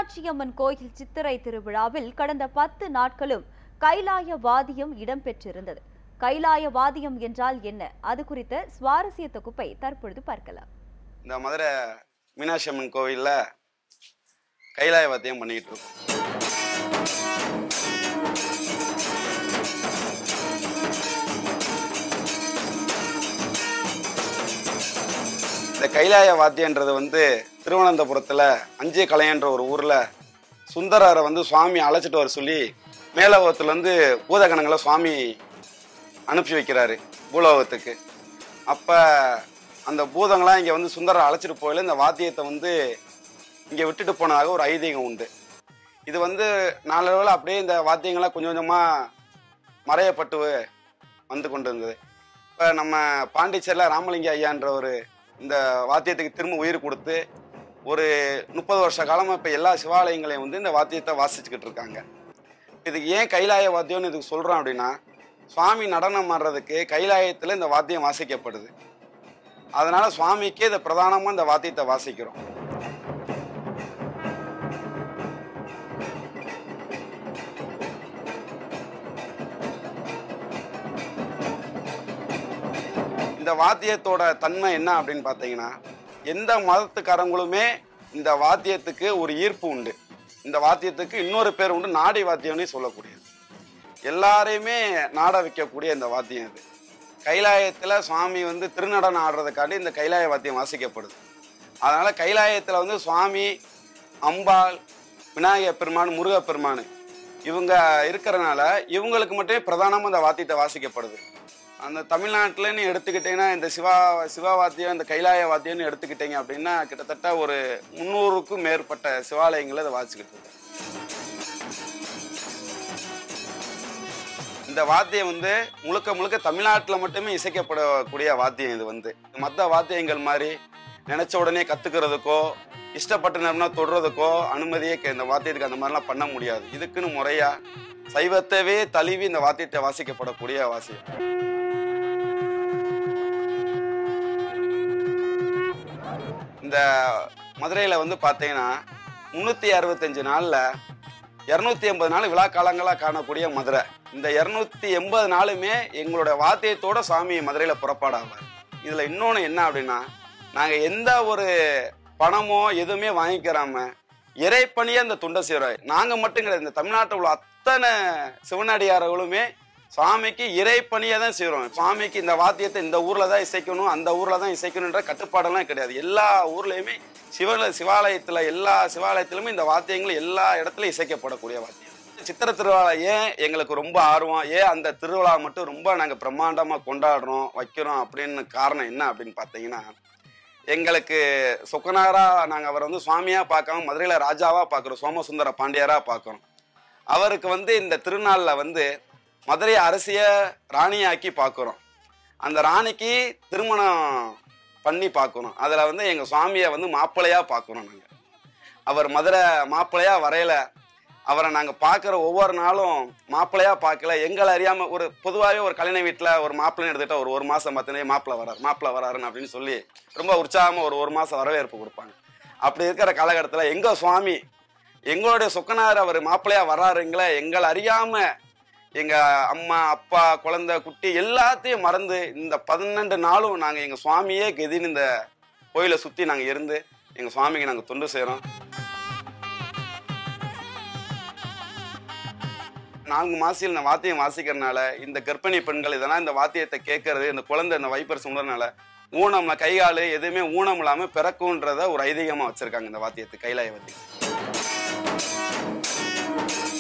மீனாட்சியம்மன் கோயில் சித்திரை திருவிழாவில் கடந்த பத்து நாட்களும் கைலாய வாதியம் இடம்பெற்றிருந்தது கைலாய வாதியம் என்றால் என்ன அது குறித்த சுவாரஸ்ய தொகுப்பை தற்பொழுது பார்க்கலாம் இந்த மதுரை மீனாட்சி அம்மன் கோவிலில் கைலாய வாத்தியம் பண்ணிக்கிட்டு இருக்கோம் இந்த கைலாய வாத்தியன்றது வந்து திருவனந்தபுரத்தில் அஞ்சே கலையன்ற ஒரு ஊரில் சுந்தரரை வந்து சுவாமி அழைச்சிட்டு வர சொல்லி மேலோகத்துலேருந்து பூதகணங்களை சுவாமி அனுப்பி வைக்கிறாரு பூலோகத்துக்கு அப்போ அந்த பூதங்களாம் இங்கே வந்து சுந்தரரை அழைச்சிட்டு போயில இந்த வாத்தியத்தை வந்து இங்கே விட்டுட்டு போனதாக ஒரு ஐதீகம் உண்டு இது வந்து நாளளவில் அப்படியே இந்த வாத்தியங்கள்லாம் கொஞ்சம் கொஞ்சமாக மறையப்பட்டு வந்து கொண்டு இருந்தது இப்போ நம்ம பாண்டிச்சேரியில் ராமலிங்க ஐயான்ற ஒரு இந்த வாத்தியத்துக்கு திரும்ப உயிர் கொடுத்து ஒரு முப்பது வருஷ காலமாக இப்போ எல்லா சிவாலயங்களையும் வந்து இந்த வாத்தியத்தை வாசிச்சுக்கிட்டு இருக்காங்க இதுக்கு ஏன் கைலாய வாத்தியம்னு இதுக்கு சொல்கிறோம் அப்படின்னா சுவாமி நடனம் ஆடுறதுக்கு கைலாயத்தில் இந்த வாத்தியம் வாசிக்கப்படுது அதனால சுவாமிக்கே இதை பிரதானமாக இந்த வாத்தியத்தை வாசிக்கிறோம் இந்த வாத்தியத்தோட தன்மை என்ன அப்படின்னு பார்த்தீங்கன்னா எந்த மதத்துக்காரங்களுமே இந்த வாத்தியத்துக்கு ஒரு ஈர்ப்பு உண்டு இந்த வாத்தியத்துக்கு இன்னொரு பேர் உண்டு நாடி வாத்தியம்னே சொல்லக்கூடியது எல்லாரையுமே நாட வைக்கக்கூடிய இந்த வாத்தியம் இது கைலாயத்தில் சுவாமி வந்து திருநடனம் ஆடுறதுக்காண்டி இந்த கைலாய வாத்தியம் வாசிக்கப்படுது அதனால கைலாயத்தில் வந்து சுவாமி அம்பாள் விநாயகர் பெருமான் முருகப் பெருமான் இவங்க இருக்கிறனால இவங்களுக்கு மட்டுமே பிரதானமாக இந்த வாத்தியத்தை வாசிக்கப்படுது அந்த தமிழ்நாட்டிலன்னு எடுத்துக்கிட்டீங்கன்னா இந்த சிவா சிவா வாத்தியம் இந்த கைலாய வாத்தியம்னு எடுத்துக்கிட்டீங்க அப்படின்னா கிட்டத்தட்ட ஒரு முந்நூறுக்கும் மேற்பட்ட சிவாலயங்களை இதை வாசிக்கிட்டு இருக்கு இந்த வாத்தியம் வந்து முழுக்க முழுக்க தமிழ்நாட்டில் மட்டுமே இசைக்கப்படக்கூடிய வாத்தியம் இது வந்து மற்ற வாத்தியங்கள் மாதிரி நினைச்ச உடனே கத்துக்கிறதுக்கோ இஷ்டப்பட்ட நேரம்னா தொடுறதுக்கோ அனுமதியே கே- இந்த வாத்தியத்துக்கு அந்த மாதிரிலாம் பண்ண முடியாது இதுக்குன்னு முறையா சைவத்தவே தழுவி இந்த வாத்தியத்தை வாசிக்கப்படக்கூடிய வாசியம் இந்த மதுரையில் வந்து பார்த்தீங்கன்னா முந்நூற்றி அறுபத்தஞ்சு நாளில் இரநூத்தி எண்பது நாள் விழா காலங்களாக காணக்கூடிய மதுரை இந்த இரநூத்தி எண்பது நாளுமே எங்களோட வாத்தியத்தோட சாமி மதுரையில் புறப்பாடாவார் இதில் இன்னொன்று என்ன அப்படின்னா நாங்கள் எந்த ஒரு பணமோ எதுவுமே வாங்கிக்கிறாம இறைப்பணியே அந்த துண்டை செய்கிறோம் நாங்கள் மட்டும் கிடையாது இந்த தமிழ்நாட்டில் உள்ள அத்தனை சிவனடியார்களுமே சுவாமிக்கு இறைப்பணியை தான் செய்கிறோம் சுவாமிக்கு இந்த வாத்தியத்தை இந்த ஊரில் தான் இசைக்கணும் அந்த ஊரில் தான் இசைக்கணுன்ற கட்டுப்பாடெல்லாம் கிடையாது எல்லா ஊர்லேயுமே சிவல சிவாலயத்தில் எல்லா சிவாலயத்திலுமே இந்த வாத்தியங்கள் எல்லா இடத்துலையும் இசைக்கப்படக்கூடிய வாத்தியம் சித்திர திருவிழா ஏன் எங்களுக்கு ரொம்ப ஆர்வம் ஏன் அந்த திருவிழா மட்டும் ரொம்ப நாங்கள் பிரம்மாண்டமாக கொண்டாடுறோம் வைக்கிறோம் அப்படின்னு காரணம் என்ன அப்படின்னு பார்த்தீங்கன்னா எங்களுக்கு சொக்கனாரா நாங்கள் அவரை வந்து சுவாமியாக பார்க்காம மதுரையில் ராஜாவாக பார்க்குறோம் சோமசுந்தர பாண்டியராக பார்க்குறோம் அவருக்கு வந்து இந்த திருநாளில் வந்து மதுரை அரசிய ராணியாக்கி பார்க்குறோம் அந்த ராணிக்கு திருமணம் பண்ணி பார்க்குறோம் அதில் வந்து எங்கள் சுவாமியை வந்து மாப்பிள்ளையாக பார்க்குறோம் நாங்கள் அவர் மதுரை மாப்பிள்ளையாக வரையில அவரை நாங்கள் பார்க்குற ஒவ்வொரு நாளும் மாப்பிள்ளையாக பார்க்கல எங்களை அறியாமல் ஒரு பொதுவாகவே ஒரு கல்யாண வீட்டில் ஒரு மாப்பிள்ளைன்னு எடுத்துட்டா ஒரு ஒரு மாதம் பார்த்தோன்னே மாப்பிள்ளை வரார் மாப்பிள்ளை வராருன்னு அப்படின்னு சொல்லி ரொம்ப உற்சாகமாக ஒரு ஒரு மாதம் வரவேற்பு கொடுப்பாங்க அப்படி இருக்கிற காலகட்டத்தில் எங்கள் சுவாமி எங்களுடைய சொக்கனார் அவர் மாப்பிள்ளையாக வர்றாருங்களே எங்களை அறியாமல் எங்கள் அம்மா அப்பா குழந்தை குட்டி எல்லாத்தையும் மறந்து இந்த பன்னெண்டு நாளும் நாங்கள் எங்கள் சுவாமியே கெதின்னு இந்த கோயிலை சுற்றி நாங்கள் இருந்து எங்கள் சுவாமிக்கு நாங்கள் தொண்டு செய்கிறோம் நான்கு மாசியில் இந்த வாத்தியம் வாசிக்கிறதுனால இந்த கர்ப்பிணி பெண்கள் இதெல்லாம் இந்த வாத்தியத்தை கேட்கறது இந்த குழந்தை இந்த வைப்பர் சுடுறதுனால ஊனம்ல கை கால் எதுவுமே ஊனம் இல்லாம பிறக்கும்ன்றத ஒரு ஐதீகமா வச்சிருக்காங்க இந்த வாத்தியத்தை கைலாய வாத்தியம்